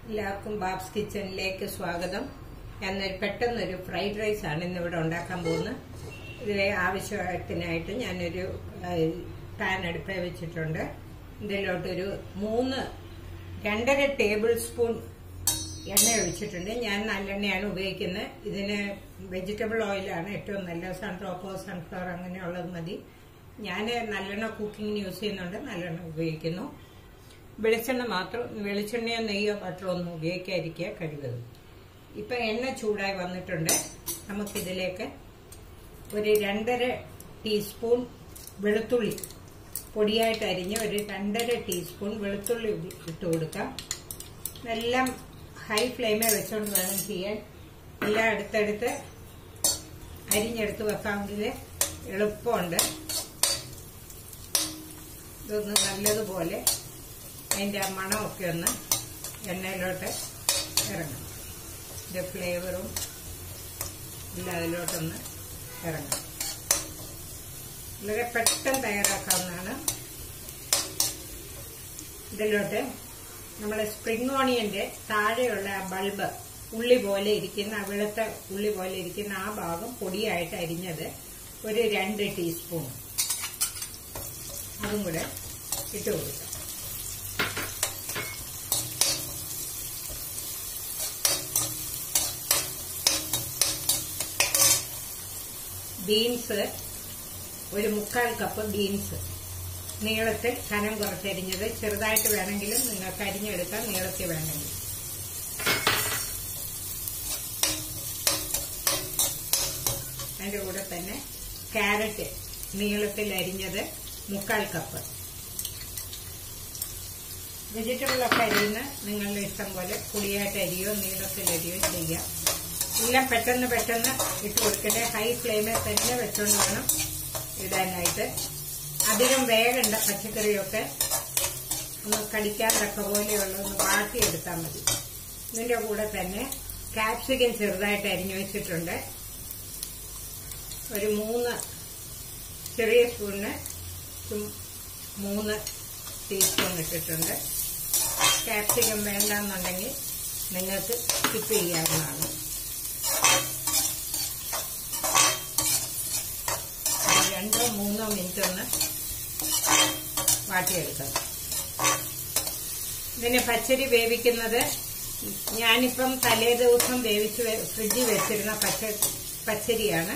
എല്ലാവർക്കും ബാബ്സ് കിച്ചണിലേക്ക് സ്വാഗതം ഞാൻ ഒരു പെട്ടെന്നൊരു ഫ്രൈഡ് റൈസ് ആണ് ഇന്നിവിടെ ഉണ്ടാക്കാൻ പോകുന്നത് ഇതിലെ ആവശ്യത്തിനായിട്ട് ഞാനൊരു പാൻ അടുപ്പേ വെച്ചിട്ടുണ്ട് ഇതിലോട്ടൊരു മൂന്ന് രണ്ടര ടേബിൾ സ്പൂൺ എണ്ണ ഒഴിച്ചിട്ടുണ്ട് ഞാൻ നല്ലെണ്ണയാണ് ഉപയോഗിക്കുന്നത് ഇതിന് വെജിറ്റബിൾ ഓയിലാണ് ഏറ്റവും നല്ല സൺഡ്രോപ്പോ സൺഫ്ലവർ അങ്ങനെയുള്ളത് മതി ഞാൻ നല്ലെണ്ണ കുക്കിങ്ങിന് യൂസ് ചെയ്യുന്നുണ്ട് നല്ലെണ്ണ ഉപയോഗിക്കുന്നു വെളിച്ചെണ്ണ മാത്രം വെളിച്ചെണ്ണയോ നെയ്യോ ബട്ടറോ ഒന്നും ഉപയോഗിക്കാതിരിക്കുക കഴിവതും ഇപ്പൊ എണ്ണ ചൂടായി വന്നിട്ടുണ്ട് നമുക്കിതിലേക്ക് ഒരു രണ്ടര ടീസ്പൂൺ വെളുത്തുള്ളി പൊടിയായിട്ട് അരിഞ്ഞ് ഒരു രണ്ടര ടീസ്പൂൺ വെളുത്തുള്ളി ഇട്ട് കൊടുക്കാം എല്ലാം ഹൈ ഫ്ലെയിമേ വെച്ചുകൊണ്ട് വേണം ചെയ്യാൻ എല്ലാം അടുത്തടുത്ത് അരിഞ്ഞെടുത്ത് വെക്കാമെങ്കിൽ എളുപ്പമുണ്ട് ഇതൊന്ന് നല്ലതുപോലെ അതിൻ്റെ ആ മണമൊക്കെ ഒന്ന് എണ്ണയിലോട്ട് ഇറങ്ങും ഇതിൻ്റെ ഫ്ലേവറും എല്ലാം അതിലോട്ടൊന്ന് ഇറങ്ങും വളരെ പെട്ടെന്ന് തയ്യാറാക്കാവുന്നതാണ് ഇതിലോട്ട് നമ്മളെ സ്പ്രിംഗ് ഓണിയന്റെ താഴെയുള്ള ആ ബൾബ് ഉള്ളി പോലെ ഇരിക്കുന്ന ആ വെളുത്ത ഉള്ളി പോലെ ഇരിക്കുന്ന ആ ഭാഗം പൊടിയായിട്ട് അരിഞ്ഞത് ഒരു രണ്ട് ടീസ്പൂൺ അതും കൂടെ ഇട്ട് കൊടുക്കാം ബീൻസ് ഒരു മുക്കാൽ കപ്പ് ബീൻസ് നീളത്തിൽ കനം കുറച്ചരിഞ്ഞത് ചെറുതായിട്ട് വേണമെങ്കിലും നിങ്ങൾക്ക് അരിഞ്ഞെടുക്കാം നീളത്തിൽ വേണമെങ്കിൽ അതിന്റെ കൂടെ തന്നെ ക്യാരറ്റ് നീളത്തിൽ അരിഞ്ഞത് മുക്കാൽ കപ്പ് വെജിറ്റബിൾ ഒക്കെ അരിയുന്ന നിങ്ങളുടെ ഇഷ്ടം പോലെ പൊടിയായിട്ട് അരിയോ നീളത്തിൽ അരിയോ ചെയ്യാം എല്ലാം പെട്ടെന്ന് പെട്ടെന്ന് ഇട്ട് കൊടുക്കട്ടെ ഹൈ ഫ്ലെയിമിൽ തന്നെ വെച്ചുകൊണ്ട് വേണം ഇടാനായിട്ട് അധികം വേഗണ്ട പച്ചക്കറിയൊക്കെ ഒന്ന് കടിക്കാൻ തക്ക പോലെയുള്ള ഒന്ന് വാട്ടിയെടുത്താൽ മതി ഇതിന്റെ കൂടെ തന്നെ കാപ്സിക്കം ചെറുതായിട്ട് അരിഞ്ഞു വെച്ചിട്ടുണ്ട് ഒരു മൂന്ന് ചെറിയ സ്പൂണിന് മൂന്ന് ടീസ്പൂൺ ഇട്ടിട്ടുണ്ട് കാപ്സിക്കം വേണ്ടെന്നുണ്ടെങ്കിൽ നിങ്ങൾക്ക് സ്കിപ്പ് ചെയ്യാവുന്നതാണ് രണ്ടോ മൂന്നോ മിനിറ്റ് ഒന്ന് വാട്ടിയെടുക്കണം ഇതിന് പച്ചരി വേവിക്കുന്നത് ഞാനിപ്പം തലേ ദിവസം വേവിച്ച് ഫ്രിഡ്ജിൽ വെച്ചിരുന്ന പച്ച പച്ചരിയാണ്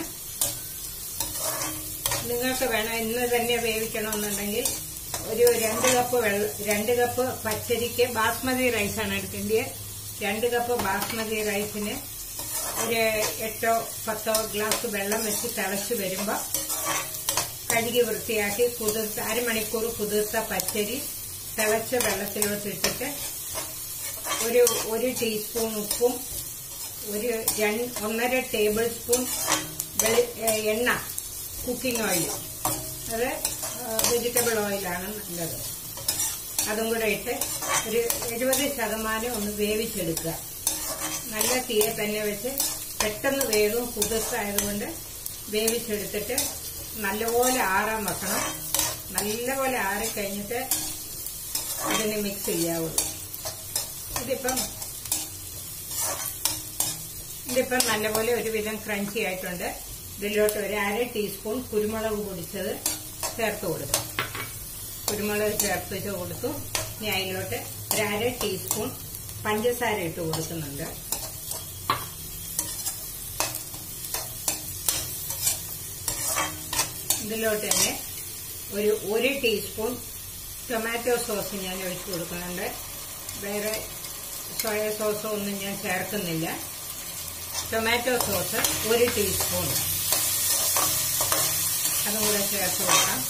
നിങ്ങൾക്ക് വേണം ഇന്ന് തന്നെ വേവിക്കണമെന്നുണ്ടെങ്കിൽ ഒരു രണ്ട് കപ്പ് വെള്ള രണ്ട് കപ്പ് പച്ചരിക്ക് ബാസ്മതി റൈസാണ് എടുക്കേണ്ടത് രണ്ട് കപ്പ് ബാസ്മതി റൈസിന് ഒരു എട്ടോ പത്തോ ഗ്ലാസ് വെള്ളം വെച്ച് തിളച്ച് വരുമ്പോൾ കഴുകി വൃത്തിയാക്കി കുതിർത്ത അരമണിക്കൂർ കുതിർത്ത പച്ചരി തിളച്ച വെള്ളത്തിലോട്ട് ഇട്ടിട്ട് ഒരു ഒരു ടീസ്പൂൺ ഉപ്പും ഒരു ഒന്നര ടേബിൾ സ്പൂൺ എണ്ണ കുക്കിംഗ് ഓയിൽ അത് വെജിറ്റബിൾ ഓയിലാണ് നല്ലത് അതും കൂടെ ഇട്ട് ഒരു എഴുപത് ശതമാനം ഒന്ന് വേവിച്ചെടുക്കുക നല്ല തീയെ തന്നെ വെച്ച് പെട്ടെന്ന് വേഗം കുതിർത്തായതുകൊണ്ട് വേവിച്ചെടുത്തിട്ട് നല്ലപോലെ ആറാൻ വെക്കണം നല്ലപോലെ ആറിക്കഴിഞ്ഞിട്ട് ഇതിന് മിക്സ് ചെയ്യാവുള്ളൂ ഇതിപ്പം ഇതിപ്പം നല്ലപോലെ ഒരുവിധം ക്രഞ്ചി ആയിട്ടുണ്ട് ഇതിലോട്ട് ഒരു അര ടീസ്പൂൺ കുരുമുളക് പൊടിച്ചത് ചേർത്ത് കൊടുക്കും കുരുമുളക് ചേർത്ത് കൊടുത്തു ഇനി അതിലോട്ട് ഒരു അര ടീസ്പൂൺ പഞ്ചസാര ഇട്ട് കൊടുക്കുന്നുണ്ട് ഇതിലോട്ട് തന്നെ ഒരു ഒരു ടീസ്പൂൺ ടൊമാറ്റോ സോസ് ഞാൻ ഒഴിച്ചു കൊടുക്കുന്നുണ്ട് വേറെ സോയ സോസോ ഒന്നും ഞാൻ ചേർക്കുന്നില്ല ടൊമാറ്റോ സോസ് ഒരു ടീസ്പൂൺ അതും കൂടെ ചേർത്ത് കൊടുക്കാം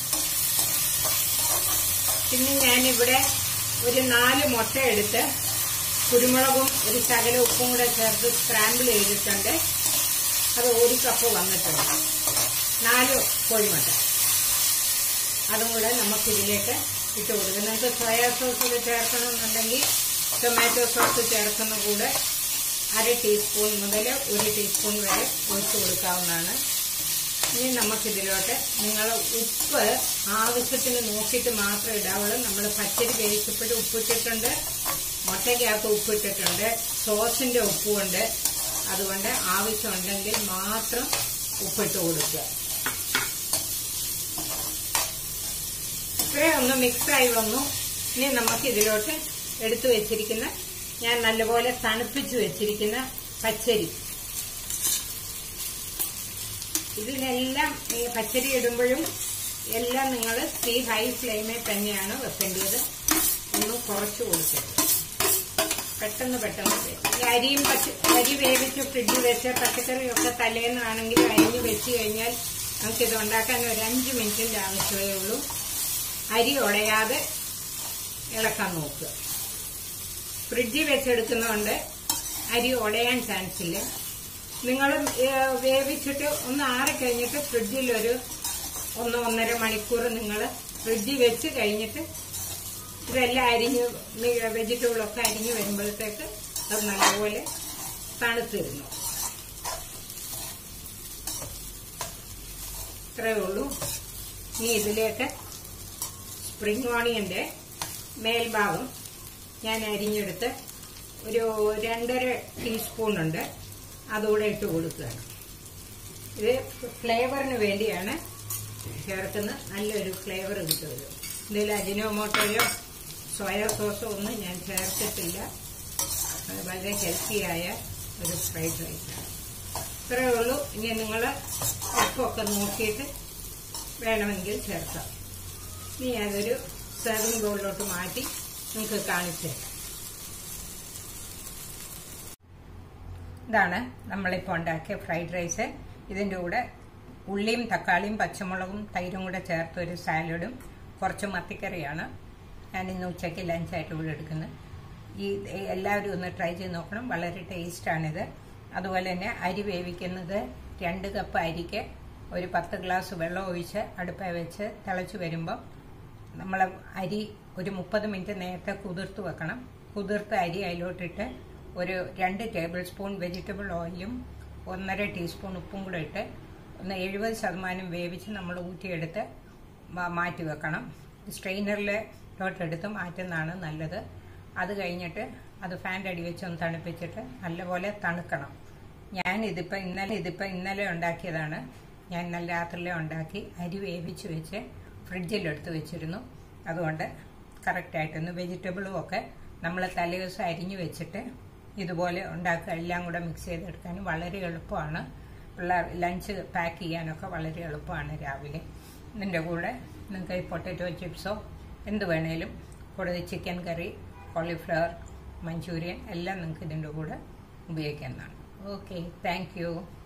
പിന്നെ ഞാനിവിടെ ഒരു നാല് മുട്ട എടുത്ത് കുരുമുളകും ഒരു ശകല ഉപ്പും കൂടെ ചേർത്ത് സ്ക്രാമ്പിൾ ചെയ്തിട്ടുണ്ട് അത് ഒരു കപ്പ് വന്നിട്ടുണ്ട് നാല് കോഴിമുട്ട അതും കൂടെ നമുക്ക് ഇതിലേക്ക് ഇട്ട് കൊടുക്കാം നിങ്ങൾക്ക് സോയാ സോസ് ഒക്കെ ചേർക്കണമെന്നുണ്ടെങ്കിൽ ടൊമാറ്റോ സോസ് ചേർക്കുന്ന കൂടെ അര ടീസ്പൂൺ മുതൽ ഒരു ടീസ്പൂൺ വരെ ഒഴിച്ചു കൊടുക്കാവുന്നതാണ് ഇനി നമുക്കിതിലോട്ട് നിങ്ങൾ ഉപ്പ് ആവശ്യത്തിന് നോക്കിയിട്ട് മാത്രമേ ഇടാവുള്ളൂ നമ്മൾ പച്ചരി വേവിച്ചപ്പോഴും ഉപ്പിട്ടിട്ടുണ്ട് മുട്ടയ്ക്കകത്ത് ഉപ്പിട്ടിട്ടുണ്ട് സോസിന്റെ ഉപ്പുമുണ്ട് അതുകൊണ്ട് ആവശ്യമുണ്ടെങ്കിൽ മാത്രം ഉപ്പിട്ട് കൊടുക്കുക ഇത്രയും ഒന്ന് മിക്സായി വന്നു ഇനി നമുക്ക് ഇതിലോട്ട് എടുത്തു വെച്ചിരിക്കുന്ന ഞാൻ നല്ലപോലെ തണുപ്പിച്ചു വെച്ചിരിക്കുന്ന പച്ചരി ഇതിലെല്ലാം ഈ പച്ചരി ഇടുമ്പോഴും എല്ലാം നിങ്ങൾ തീ ഹൈ ഫ്ലെയിമിൽ തന്നെയാണ് വെക്കേണ്ടത് ഒന്ന് കുറച്ച് കൊടുക്കരുത് പെട്ടെന്ന് പെട്ടെന്ന് വരും. ഈ അരിയും പച്ച അരി വേവിച്ച് ഫ്രിഡ്ജിൽ വെച്ച പച്ചക്കറിയൊക്കെ തലേന്നാണെങ്കിൽ അരിഞ്ഞ് വെച്ച് കഴിഞ്ഞാൽ നമുക്കിത് ഉണ്ടാക്കാൻ ഒരു അഞ്ച് മിനിറ്റിന്റെ ആവശ്യമേ ഉള്ളൂ അരി ഉടയാതെ ഇളക്കാൻ നോക്കുക ഫ്രിഡ്ജിൽ വെച്ചെടുക്കുന്നതുകൊണ്ട് അരി ഉടയാൻ ചാൻസ് ഇല്ല നിങ്ങൾ വേവിച്ചിട്ട് ഒന്ന് ആറിക്കഴിഞ്ഞിട്ട് ഫ്രിഡ്ജിൽ ഒരു ഒന്ന് ഒന്നര മണിക്കൂർ നിങ്ങൾ ഫ്രിഡ്ജിൽ വെച്ച് കഴിഞ്ഞിട്ട് ഇതെല്ലാം അരിഞ്ഞ് വെജിറ്റബിളൊക്കെ അരിഞ്ഞ് വരുമ്പോഴത്തേക്ക് അത് നല്ലപോലെ തണുത്തിരുന്നു ഇത്രയേ ഉള്ളൂ ഇനി ഇതിലേക്ക് സ്പ്രിംഗ് ഓണിയന്റെ മേൽഭാഗം ഞാൻ അരിഞ്ഞെടുത്ത് ഒരു രണ്ടര ടീസ്പൂൺ ഉണ്ട് അതുകൂടെ ഇട്ട് കൊടുക്കുകയാണ് ഇത് ഫ്ലേവറിന് വേണ്ടിയാണ് ചേർക്കുന്ന നല്ലൊരു ഫ്ലേവർ കിട്ടുമല്ലോ ഇതിൽ അജിനോമോട്ടോയോ സോയ സോസോ ഒന്നും ഞാൻ ചേർത്തിട്ടില്ല അത് വളരെ ഹെൽത്തിയായ ഒരു ഫ്രൈഡ് റൈസാണ് ഇത്രയേ ഉള്ളൂ ഇനി നിങ്ങൾ ഉപ്പൊക്കെ നോക്കിയിട്ട് വേണമെങ്കിൽ ചേർക്കാം ഇനി അതൊരു സെർവിംഗ് ബൗളിലോട്ട് മാറ്റി നിങ്ങൾക്ക് കാണിച്ചു തരാം ഇതാണ് നമ്മളിപ്പോൾ ഉണ്ടാക്കിയ ഫ്രൈഡ് റൈസ് ഇതിൻ്റെ കൂടെ ഉള്ളിയും തക്കാളിയും പച്ചമുളകും തൈരും കൂടെ ചേർത്ത ഒരു സാലഡും കുറച്ച് മത്തിക്കറിയാണ് ഞാൻ ഇന്ന് ഉച്ചയ്ക്ക് ലഞ്ചായിട്ട് ഇവിടെ എടുക്കുന്നത് ഈ എല്ലാവരും ഒന്ന് ട്രൈ ചെയ്ത് നോക്കണം വളരെ ടേസ്റ്റാണിത് അതുപോലെ തന്നെ അരി വേവിക്കുന്നത് രണ്ട് കപ്പ് അരിക്ക് ഒരു പത്ത് ഗ്ലാസ് വെള്ളം ഒഴിച്ച് അടുപ്പ വെച്ച് തിളച്ച് വരുമ്പോൾ നമ്മൾ അരി ഒരു മുപ്പത് മിനിറ്റ് നേരത്തെ കുതിർത്ത് വെക്കണം കുതിർത്ത അരി അതിലോട്ടിട്ട് ഒരു രണ്ട് ടേബിൾ സ്പൂൺ വെജിറ്റബിൾ ഓയിലും ഒന്നര ടീസ്പൂൺ ഉപ്പും കൂടെ ഇട്ട് ഒന്ന് എഴുപത് ശതമാനം വേവിച്ച് നമ്മൾ ഊറ്റിയെടുത്ത് മാറ്റി വെക്കണം സ്ട്രെയിനറിലോട്ടെടുത്ത് മാറ്റുന്നതാണ് നല്ലത് അത് കഴിഞ്ഞിട്ട് അത് ഫാൻ്റെ അടി വെച്ച് ഒന്ന് തണുപ്പിച്ചിട്ട് നല്ലപോലെ തണുക്കണം ഞാൻ ഇതിപ്പോൾ ഇന്നലെ ഇതിപ്പോൾ ഇന്നലെ ഉണ്ടാക്കിയതാണ് ഞാൻ ഇന്നലെ രാത്രിയിലെ ഉണ്ടാക്കി അരി വേവിച്ച് വെച്ച് ഫ്രിഡ്ജിലെടുത്ത് വെച്ചിരുന്നു അതുകൊണ്ട് കറക്റ്റായിട്ടൊന്ന് വെജിറ്റബിളും ഒക്കെ നമ്മൾ തലേദിവസം അരിഞ്ഞു വെച്ചിട്ട് ഇതുപോലെ ഉണ്ടാക്കുക എല്ലാം കൂടെ മിക്സ് ചെയ്തെടുക്കാനും വളരെ എളുപ്പമാണ് പിള്ളേർ ലഞ്ച് പാക്ക് ചെയ്യാനൊക്കെ വളരെ എളുപ്പമാണ് രാവിലെ ഇതിൻ്റെ കൂടെ നിങ്ങൾക്ക് ഈ പൊട്ടറ്റോ ചിപ്സോ എന്ത് വേണേലും കൂടുതൽ ചിക്കൻ കറി കോളിഫ്ലവർ മഞ്ചൂരിയൻ എല്ലാം നിങ്ങൾക്ക് ഇതിൻ്റെ കൂടെ ഉപയോഗിക്കാവുന്നതാണ് ഓക്കെ താങ്ക്